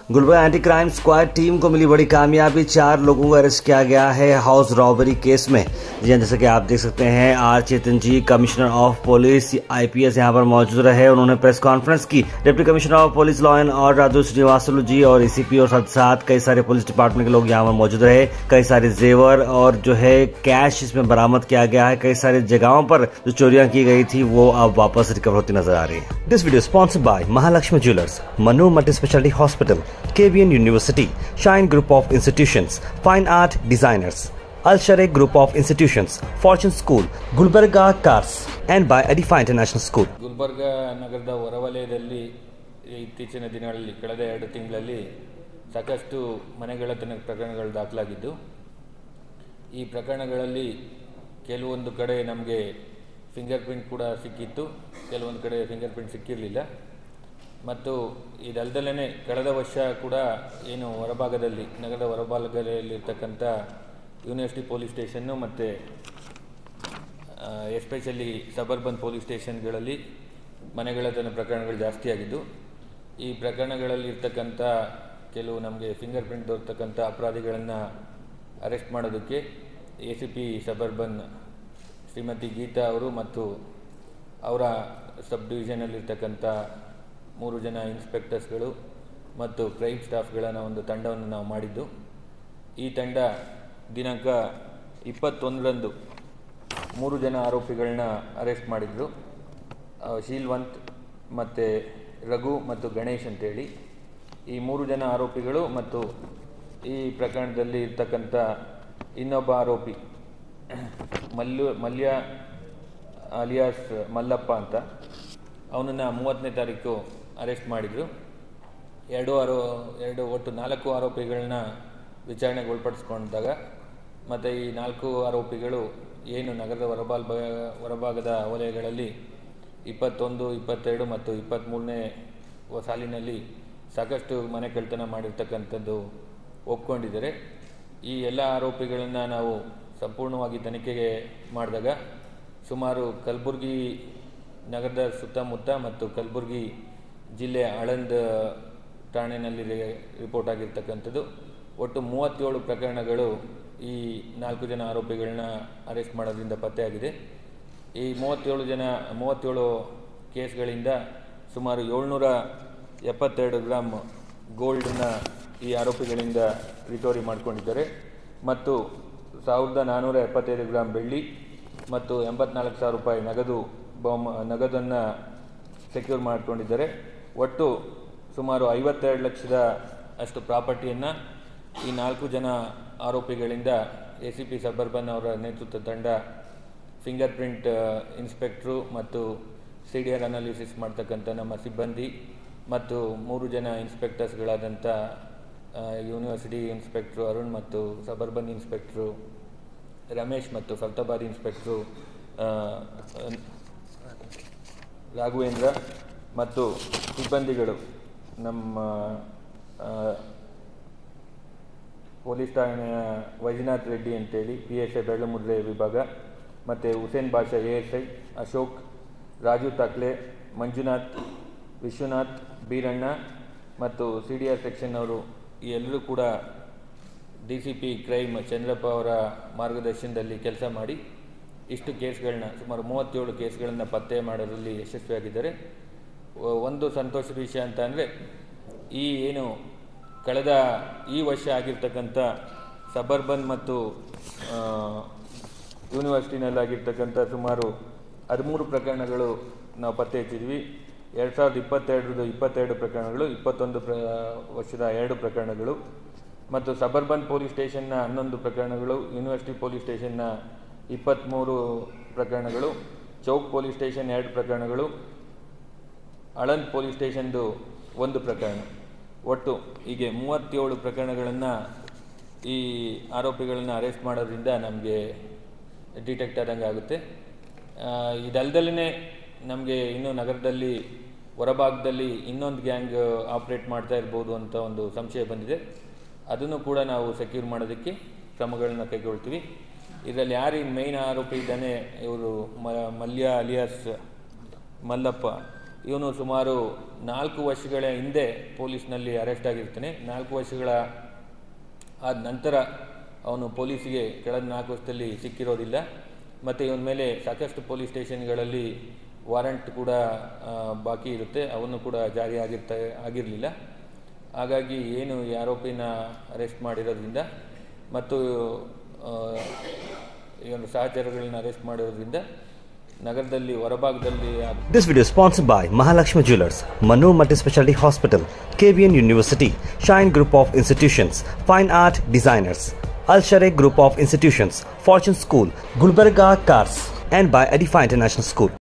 Gulbarga anti crime squad team को मिली बड़ी कामयाबी चार लोगों को अरेस्ट किया गया है हाउस रॉबरी केस में जी जैसे कि आप देख सकते हैं R Chetan ji commissioner of police IPS यहां पर मौजूद रहे उन्होंने प्रेस कॉन्फ्रेंस की deputy commissioner of police law and और राजू श्रीवास्तव जी और एसीपी और साथ साथ कई सारे पुलिस डिपार्टमेंट के लोग यहाँ पर मौजूद रहे कई सारे जेवर और जो है कैश इसमें बरामद किया गया है कई सारी जगहों पर जो चोरियां की गई थी वो अब वापस रिकवर होती नजर आ रही है this video sponsored by Mahalakshmi jewellers Manu multi speciality hospital KBN University, Shine Group of Institutions, Fine Art Designers, Al Sharekh Group of Institutions, Fortune School, Gulbarga Cars, and by Edifi International School. Gulbarga ನಗರದ ಹೊರವಲಯದಲ್ಲಿ ಇತ್ತೀಚಿನ ದಿನಗಳಲ್ಲಿ ಕಳೆದ ಎರಡು ತಿಂಗಳಲ್ಲಿ ಸಾಕಷ್ಟು ಮನೆಗಳತನ ಪ್ರಕರಣಗಳು ದಾಖಲಾಗಿದ್ದು ಈ ಪ್ರಕರಣಗಳಲ್ಲಿ ಕೆಲವೊಂದು ಕಡೆ ನಮಗೆ ಫಿಂಗರ್ ಪ್ರಿಂಟ್ ಕೂಡ ಸಿಕ್ಕಿತ್ತು ಕೆಲವೊಂದು ಕಡೆ ಫಿಂಗರ್ ಪ್ರಿಂಟ್ ಸಿಕ್ಕಿರಲಿಲ್ಲ ಮತ್ತು ಇದಲ್ದಲೇ ಕಳೆದ ವರ್ಷ ಕೂಡ ಏನು ಹೊರಭಾಗದಲ್ಲಿ ನಗರದ ಹೊರಭಾಗದಲ್ಲಿರ್ತಕ್ಕಂಥ ಯೂನಿವರ್ಸಿಟಿ ಪೊಲೀಸ್ ಸ್ಟೇಷನ್ನು ಮತ್ತು ಎಸ್ಪೆಷಲಿ ಸಬರ್ಬನ್ ಪೊಲೀಸ್ ಸ್ಟೇಷನ್ಗಳಲ್ಲಿ ಮನೆಗಳತನ ಪ್ರಕರಣಗಳು ಜಾಸ್ತಿ ಆಗಿದ್ದು ಈ ಪ್ರಕರಣಗಳಲ್ಲಿ ಇರ್ತಕ್ಕಂಥ ಕೆಲವು ನಮಗೆ ಫಿಂಗರ್ ಪ್ರಿಂಟ್ ದೊರೆತಕ್ಕಂಥ ಅಪರಾಧಿಗಳನ್ನು ಅರೆಸ್ಟ್ ಮಾಡೋದಕ್ಕೆ A C P suburban Shrimati Geeta ಅವರು ಮತ್ತು ಅವರ ಸಬ್ ಡಿವಿಷನಲ್ಲಿರ್ತಕ್ಕಂಥ ಮೂರು ಜನ ಇನ್ಸ್ಪೆಕ್ಟರ್ಸ್ಗಳು ಮತ್ತು ಕ್ರೈಮ್ ಸ್ಟಾಫ್ಗಳ ಒಂದು ತಂಡವನ್ನು ನಾವು ಮಾಡಿದ್ದು ಈ ತಂಡ ದಿನಾಂಕ ಇಪ್ಪತ್ತೊಂದರಂದು ಮೂರು ಜನ ಆರೋಪಿಗಳನ್ನ ಅರೆಸ್ಟ್ ಮಾಡಿದ್ರು ಆ, ಶೀಲ್ವಂತ್ ಮತ್ತು ರಘು ಮತ್ತು ಗಣೇಶ್ ಅಂತೇಳಿ ಈ ಮೂರು ಜನ ಆರೋಪಿಗಳು ಮತ್ತು ಈ ಪ್ರಕರಣದಲ್ಲಿ ಇರ್ತಕ್ಕಂಥ ಇನ್ನೊಬ್ಬ ಆರೋಪಿ ಮಲ್ಲು ಮಲ್ಯ ಅಲಿಯಾಸ್ ಮಲ್ಲಪ್ಪ ಅಂತ ಅವನನ್ನು ಮೂವತ್ತನೇ ತಾರೀಕು ಅರೆಸ್ಟ್ ಮಾಡಿದರು ಎರಡು ಆರೋ ಎರಡು ಒಟ್ಟು ನಾಲ್ಕು ಆರೋಪಿಗಳನ್ನ ವಿಚಾರಣೆಗೆ ಒಳಪಡಿಸ್ಕೊಂಡಾಗ ಮತ್ತು ಈ ನಾಲ್ಕು ಆರೋಪಿಗಳು ಏನು ನಗರದ ಹೊರಬಾಲ್ ಹೊರಭಾಗದ ವಲಯಗಳಲ್ಲಿ ಇಪ್ಪತ್ತೊಂದು ಇಪ್ಪತ್ತೆರಡು ಮತ್ತು ಇಪ್ಪತ್ತ್ಮೂರನೇ ಸಾಲಿನಲ್ಲಿ ಸಾಕಷ್ಟು ಮನೆ ಕಳ್ತನ ಮಾಡಿರ್ತಕ್ಕಂಥದ್ದು ಒಪ್ಕೊಂಡಿದ್ದಾರೆ ಈ ಎಲ್ಲ ಆರೋಪಿಗಳನ್ನು ನಾವು ಸಂಪೂರ್ಣವಾಗಿ ತನಿಖೆಗೆ ಮಾಡಿದಾಗ ಸುಮಾರು ಕಲಬುರಗಿ ನಗರದ ಸುತ್ತಮುತ್ತ ಮತ್ತು ಕಲಬುರಗಿ ಜಿಲ್ಲೆ ಆಳಂದ್ ಠಾಣೆಯಲ್ಲಿ ರಿ- ರಿಪೋರ್ಟ್ ಆಗಿರ್ತಕ್ಕಂಥದ್ದು ಒಟ್ಟು ಮೂವತ್ತೇಳು ಪ್ರಕರಣಗಳು ಈ ನಾಲ್ಕು ಜನ ಆರೋಪಿಗಳನ್ನ ಅರೆಸ್ಟ್ ಮಾಡೋದ್ರಿಂದ ಪತ್ತೆಯಾಗಿದೆ ಈ ಮೂವತ್ತೇಳು ಜನ ಮೂವತ್ತೇಳು ಕೇಸ್ಗಳಿಂದ ಸುಮಾರು ಏಳ್ನೂರ ಎಪ್ಪತ್ತೆರಡು ಗ್ರಾಮ್ ಗೋಲ್ಡನ್ನ ಈ ಆರೋಪಿಗಳಿಂದ ರಿಕವರಿ ಮಾಡಿಕೊಂಡಿದ್ದಾರೆ ಮತ್ತು ಸಾವಿರದ ನಾನ್ನೂರ ಎಪ್ಪತ್ತೈದು ಗ್ರಾಮ್ ಬೆಳ್ಳಿ ಮತ್ತು ಎಂಬತ್ನಾಲ್ಕು ಸಾವಿರ ರೂಪಾಯಿ ನಗದು ಬಾಂಬ್ ನಗದನ್ನು ಸೆಕ್ಯೂರ್ ಮಾಡಿಕೊಂಡಿದ್ದಾರೆ ಒಟ್ಟು ಸುಮಾರು ಐವತ್ತೆರಡು ಲಕ್ಷದ ಅಷ್ಟು ಪ್ರಾಪರ್ಟಿಯನ್ನು ಈ ನಾಲ್ಕು ಜನ ಆರೋಪಿಗಳಿಂದ ಎ ಸಿ ಪಿ ಸಬರ್ಬನ್ ಅವರ ನೇತೃತ್ವ ತಂಡ ಫಿಂಗರ್ ಪ್ರಿಂಟ್ ಇನ್ಸ್ಪೆಕ್ಟ್ರು ಮತ್ತು ಸಿ ಡಿ ಆರ್ ಅನಾಲಿಸಿಸ್ ಮಾಡ್ತಕ್ಕಂಥ ನಮ್ಮ ಸಿಬ್ಬಂದಿ ಮತ್ತು ಮೂರು ಜನ ಇನ್ಸ್ಪೆಕ್ಟರ್ಸ್ಗಳಾದಂಥ ಆ, ಯೂನಿವರ್ಸಿಟಿ ಇನ್ಸ್ಪೆಕ್ಟ್ರು ಅರುಣ್ ಮತ್ತು ಸಬರ್ಬನ್ ಇನ್ಸ್ಪೆಕ್ಟ್ರು ರಮೇಶ್ ಮತ್ತು ಫಲ್ತಾಬಾದ್ ಇನ್ಸ್ಪೆಕ್ಟ್ರು ಆ, ರಾಘವೇಂದ್ರ ಮತ್ತು ಸಿಬ್ಬಂದಿಗಳು ನಮ್ಮ ಆ, ಪೊಲೀಸ್ ಠಾಣೆಯ ವೈಜನಾಥ್ ರೆಡ್ಡಿ ಅಂತೇಳಿ ಪಿ ಎಸ್ ಐ ಬೆಳ್ಳಮುದ್ರೆ ವಿಭಾಗ ಮತ್ತು Hussain Basha A S I Ashok Raju Takle Manjunath Vishwanath Beeranna ಮತ್ತು ಸಿ ಡಿ ಆರ್ ಸೆಕ್ಷನ್ ಅವರು ಈ ಎಲ್ಲರೂ ಕೂಡ D C P crime Chandrappa ಅವರ ಮಾರ್ಗದರ್ಶನದಲ್ಲಿ ಕೆಲಸ ಮಾಡಿ ಇಷ್ಟು ಕೇಸ್ಗಳನ್ನ ಸುಮಾರು ಮೂವತ್ತೇಳು ಕೇಸ್ಗಳನ್ನು ಪತ್ತೆ ಮಾಡೋದ್ರಲ್ಲಿ ಯಶಸ್ವಿಯಾಗಿದ್ದಾರೆ ಒ- ಒಂದು ಸಂತೋಷದ ವಿಷಯ ಅಂತ ಅಂದರೆ ಈ ಏನು ಕಳೆದ ಈ ವರ್ಷ ಆಗಿರ್ತಕ್ಕಂಥ ಸಬರ್ಬನ್ ಮತ್ತು ಆ, ಯೂನಿವರ್ಸಿಟಿನಲ್ಲಾಗಿರ್ತಕ್ಕಂಥ ಸುಮಾರು ಹದಿಮೂರು ಪ್ರಕರಣಗಳು ನಾವು ಪತ್ತೆ ಹಚ್ಚಿದ್ವಿ ಎರಡು ಸಾವಿರದ ಇಪ್ಪತ್ತೆರಡರದ್ದು ಇಪ್ಪತ್ತೆರಡು ಪ್ರಕರಣಗಳು ಇಪ್ಪತ್ತೊಂದು ಪ್ರ ವರ್ಷದ ಎರಡು ಪ್ರಕರಣಗಳು ಮತ್ತು ಸಬರ್ಬನ್ ಪೊಲೀಸ್ ಸ್ಟೇಷನ್ನ ಹನ್ನೊಂದು ಪ್ರಕರಣಗಳು ಯೂನಿವರ್ಸಿಟಿ ಪೊಲೀಸ್ ಸ್ಟೇಷನ್ನ ಇಪ್ಪತ್ತ್ಮೂರು ಪ್ರಕರಣಗಳು ಚೌಕ್ ಪೊಲೀಸ್ ಸ್ಟೇಷನ್ ಎರಡು ಪ್ರಕರಣಗಳು ಆಳಂದ್ ಪೊಲೀಸ್ ಸ್ಟೇಷನ್ದು ಒಂದು ಪ್ರಕರಣ ಒಟ್ಟು ಹೀಗೆ ಮೂವತ್ತೇಳು ಪ್ರಕರಣಗಳನ್ನು ಈ ಆರೋಪಿಗಳನ್ನು ಅರೆಸ್ಟ್ ಮಾಡೋದ್ರಿಂದ ನಮಗೆ ಡಿಟೆಕ್ಟ್ ಆದಂಗೆ ಆಗುತ್ತೆ ಇದಲ್ದಲೇ ನಮಗೆ ಇನ್ನೂ ನಗರದಲ್ಲಿ ಹೊರಭಾಗದಲ್ಲಿ ಇನ್ನೊಂದು ಗ್ಯಾಂಗ್ ಆಪ್ರೇಟ್ ಮಾಡ್ತಾ ಇರ್ಬೋದು ಅಂತ ಒಂದು ಸಂಶಯ ಬಂದಿದೆ ಅದನ್ನು ಕೂಡ ನಾವು ಸೆಕ್ಯೂರ್ ಮಾಡೋದಕ್ಕೆ ಕ್ರಮಗಳನ್ನ ಕೈಗೊಳ್ತೀವಿ ಇದರಲ್ಲಿ ಯಾರು ಮೇಯ್ನ್ ಆರೋಪಿ ಇದ್ದಾನೆ ಇವರು ಮ ಮಲ್ಯ ಅಲಿಯಾಸ್ ಮಲ್ಲಪ್ಪ ಇವನು ಸುಮಾರು ನಾಲ್ಕು ವರ್ಷಗಳ ಹಿಂದೆ ಪೊಲೀಸ್ನಲ್ಲಿ ಅರೆಸ್ಟ್ ಆಗಿರ್ತಾನೆ ನಾಲ್ಕು ವರ್ಷಗಳ ಆದ ನಂತರ ಅವನು ಪೊಲೀಸಿಗೆ ಕಳೆದ ನಾಲ್ಕು ವರ್ಷದಲ್ಲಿ ಸಿಕ್ಕಿರೋದಿಲ್ಲ ಮತ್ತು ಇವನ ಮೇಲೆ ಸಾಕಷ್ಟು ಪೊಲೀಸ್ ಸ್ಟೇಷನ್ಗಳಲ್ಲಿ ವಾರಂಟ್ ಕೂಡ ಆ, ಬಾಕಿ ಇರುತ್ತೆ ಅವನ್ನು ಕೂಡ ಜಾರಿ ಆಗಿರ್ತಾ ಆಗಿರಲಿಲ್ಲ ಹಾಗಾಗಿ ಏನು ಈ ಆರೋಪಿನ ಅರೆಸ್ಟ್ ಮಾಡಿರೋದ್ರಿಂದ ಮತ್ತು ಆ, ಇವನ ಸಹಚರಗಳನ್ನ ಅರೆಸ್ಟ್ ಮಾಡಿರೋದ್ರಿಂದ ನಗರದಲ್ಲಿ ಹೊರಭಾಗದಲ್ಲಿ ಆ This video is sponsored by Mahalakshmi Jewelers, Manu Multispecialty Hospital, KBN University, Shine Group of Institutions, Fine Art Designers, Al Sharekh Group of Institutions, Fortune School, Gulbarga Cars, and by Edifi International School.